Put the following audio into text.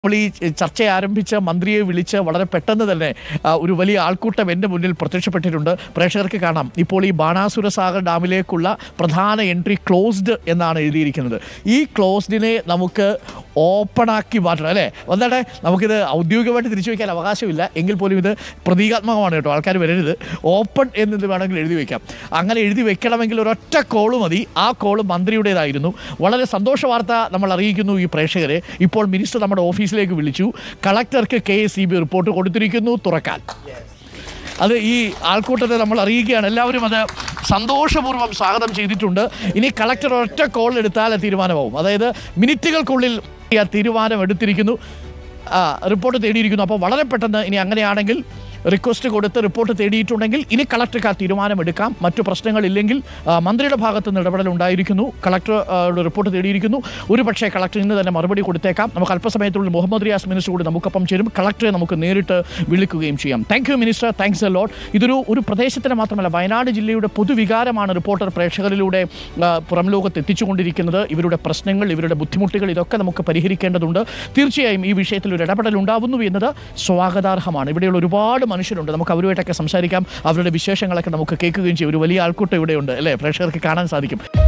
നമ്മൾ ഈ ചർച്ച ആരംഭിച്ച മന്ത്രിയെ വിളിച്ച് വളരെ പെട്ടെന്ന് തന്നെ ആ, ഒരു വലിയ ആൾക്കൂട്ടം എൻ്റെ മുന്നിൽ പ്രത്യക്ഷപ്പെട്ടിട്ടുണ്ട് പ്രേക്ഷകർക്ക് കാണാം ഇപ്പോൾ ഈ ബാണാസുര സാഗർ ഡാമിലേക്കുള്ള പ്രധാന എൻട്രി ക്ലോസ്ഡ് എന്നാണ് എഴുതിയിരിക്കുന്നത് ഈ ക്ലോസ്ഡിനെ നമുക്ക് ഓപ്പണാക്കി മാറ്റണം അല്ലേ വന്നാട്ടെ നമുക്കിത് ഔദ്യോഗികമായിട്ട് തിരിച്ചു വയ്ക്കാൻ അവകാശമില്ല എങ്കിൽ പോലും ഇത് പ്രതീകാത്മകമാണ് കേട്ടോ ആൾക്കാർ വരരുത് ഓപ്പൺ എന്നത് വേണമെങ്കിൽ എഴുതി വയ്ക്കാം അങ്ങനെ എഴുതി വെക്കണമെങ്കിൽ ഒരൊറ്റ കോള് മതി ആ കോള് മന്ത്രിയുടേതായിരുന്നു വളരെ സന്തോഷ വാർത്ത നമ്മൾ അറിയിക്കുന്നു ഈ പ്രേക്ഷകരെ ഇപ്പോൾ മിനിസ്റ്റർ നമ്മുടെ ഓഫീസിലേക്ക് വിളിച്ചു കളക്ടർക്ക് K S C B report കൊടുത്തിരിക്കുന്നു തുറക്കാൻ അത് ഈ ആൾക്കൂട്ടത്തെ നമ്മൾ അറിയിക്കുകയാണ് എല്ലാവരും അത് സന്തോഷപൂർവ്വം സ്വാഗതം ചെയ്തിട്ടുണ്ട് ഇനി കളക്ടർ ഒറ്റ കോൾ എടുത്താൽ അത് തീരുമാനമാവും അതായത് മിനിറ്റുകൾക്കുള്ളിൽ ആ തീരുമാനം എടുത്തിരിക്കുന്നു ആ, റിപ്പോർട്ട് തേടിയിരിക്കുന്നു അപ്പോൾ വളരെ പെട്ടെന്ന് ഇനി അങ്ങനെയാണെങ്കിൽ റിക്വസ്റ്റ് കൊടുത്ത് റിപ്പോർട്ട് തേടിയിട്ടുണ്ടെങ്കിൽ ഇനി കളക്ടർക്ക് ആ തീരുമാനമെടുക്കാം മറ്റു പ്രശ്നങ്ങളില്ലെങ്കിൽ ആ, മന്ത്രിയുടെ ഭാഗത്ത് നിന്ന് ഇടപെടൽ ഉണ്ടായിരിക്കുന്നു കളക്ടർ ആ, യുടെ റിപ്പോർട്ട് തേടിയിരിക്കുന്നു ഒരു പക്ഷേ കളക്ടർ ഇന്ന് തന്നെ മറുപടി കൊടുത്തേക്കാം നമുക്ക് അല്പസമയത്തുള്ളിൽ മുഹമ്മദ് റിയാസ് മിനിസ്റ്റർ കൂടി നമുക്കൊപ്പം ചേരും കളക്ടറെ നമുക്ക് നേരിട്ട് വിളിക്കുകയും ചെയ്യാം thank you minister thanks a lot ഇതൊരു ഒരു പ്രദേശത്തിന് മാത്രമല്ല വയനാട് ജില്ലയുടെ പൊതുവികാരമാണ് റിപ്പോർട്ടർ പ്രേക്ഷകരിലൂടെ ആ, പുറം ലോകത്ത് എത്തിച്ചുകൊണ്ടിരിക്കുന്നത് ഇവരുടെ പ്രശ്നങ്ങൾ ഇവരുടെ ബുദ്ധിമുട്ടുകൾ ഇതൊക്കെ നമുക്ക് പരിഹരിക്കേണ്ടതുണ്ട് തീർച്ചയായും ഈ വിഷയത്തിൽ ഒരു ഇടപെടൽ ഉണ്ടാവുന്നു എന്നത് സ്വാഗതാർഹമാണ് ഇവിടെയുള്ള ഒരുപാട് മനുഷ്യരുണ്ട് നമുക്ക് അവരുമായിട്ടൊക്കെ സംസാരിക്കാം അവരുടെ വിശേഷങ്ങളൊക്കെ നമുക്ക് കേൾക്കുകയും ചെയ്യും ഒരു വലിയ ആൾക്കൂട്ടം ഇവിടെയുണ്ട് അല്ലേ പ്രേക്ഷകർക്ക് കാണാൻ സാധിക്കും